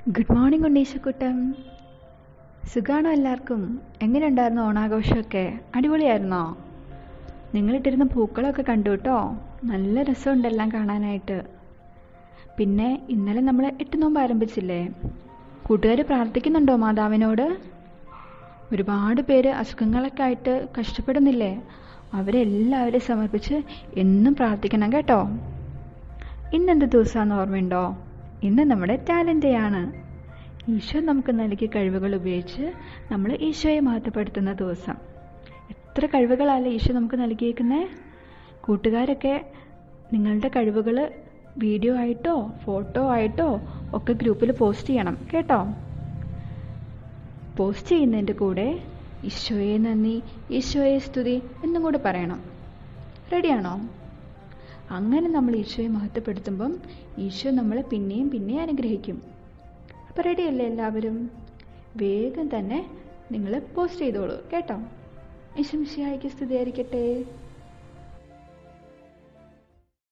good morning ഉണ്ണീശക്കുട്ടം സുഖാണോ എല്ലാവർക്കും എങ്ങനെയുണ്ടായിരുന്നു ഓണാഘോഷമൊക്കെ അടിപൊളിയായിരുന്നോ നിങ്ങളിട്ടിരുന്ന പൂക്കളൊക്കെ കണ്ടു കേട്ടോ നല്ല രസമുണ്ട് എല്ലാം കാണാനായിട്ട് പിന്നെ ഇന്നലെ നമ്മൾ എട്ട് നോമ്പ് ആരംഭിച്ചില്ലേ കൂട്ടുകാർ പ്രാർത്ഥിക്കുന്നുണ്ടോ മാതാവിനോട് ഒരുപാട് പേര് അസുഖങ്ങളൊക്കെ ആയിട്ട് കഷ്ടപ്പെടുന്നില്ലേ അവരെല്ലാവരെയും സമർപ്പിച്ച് എന്നും പ്രാർത്ഥിക്കണം കേട്ടോ ഇന്നെന്ത് ദിവസമാണെന്ന് ഓർമ്മയുണ്ടോ ഇന്ന് നമ്മുടെ ടാലൻ്റ് ഡേ ആണ് ഈശോ നമുക്ക് നൽകിയ കഴിവുകൾ ഉപയോഗിച്ച് നമ്മൾ ഈശോയെ മഹത്വപ്പെടുത്തുന്ന ദിവസം എത്ര കഴിവുകളല്ലേ ഈശോ നമുക്ക് നൽകിയേക്കുന്നത് കൂട്ടുകാരൊക്കെ നിങ്ങളുടെ കഴിവുകൾ വീഡിയോ ആയിട്ടോ ഫോട്ടോ ആയിട്ടോ ഒക്കെ ഗ്രൂപ്പിൽ പോസ്റ്റ് ചെയ്യണം കേട്ടോ പോസ്റ്റ് ചെയ്യുന്നതിൻ്റെ കൂടെ ഈശോയെ നന്ദി ഈശോയെ സ്തുതി എന്നും കൂടെ പറയണം റെഡിയാണോ അങ്ങനെ നമ്മൾ ഈശോയെ മഹത്വപ്പെടുത്തുമ്പം ഈശോ നമ്മളെ പിന്നെയും പിന്നെയും അനുഗ്രഹിക്കും അപ്പോൾ റെഡിയല്ലേ എല്ലാവരും വേഗം തന്നെ നിങ്ങൾ പോസ്റ്റ് ചെയ്തോളൂ കേട്ടോ ഈശോ മിശിഹായിക്ക് സ്തുതിയായിരിക്കട്ടെ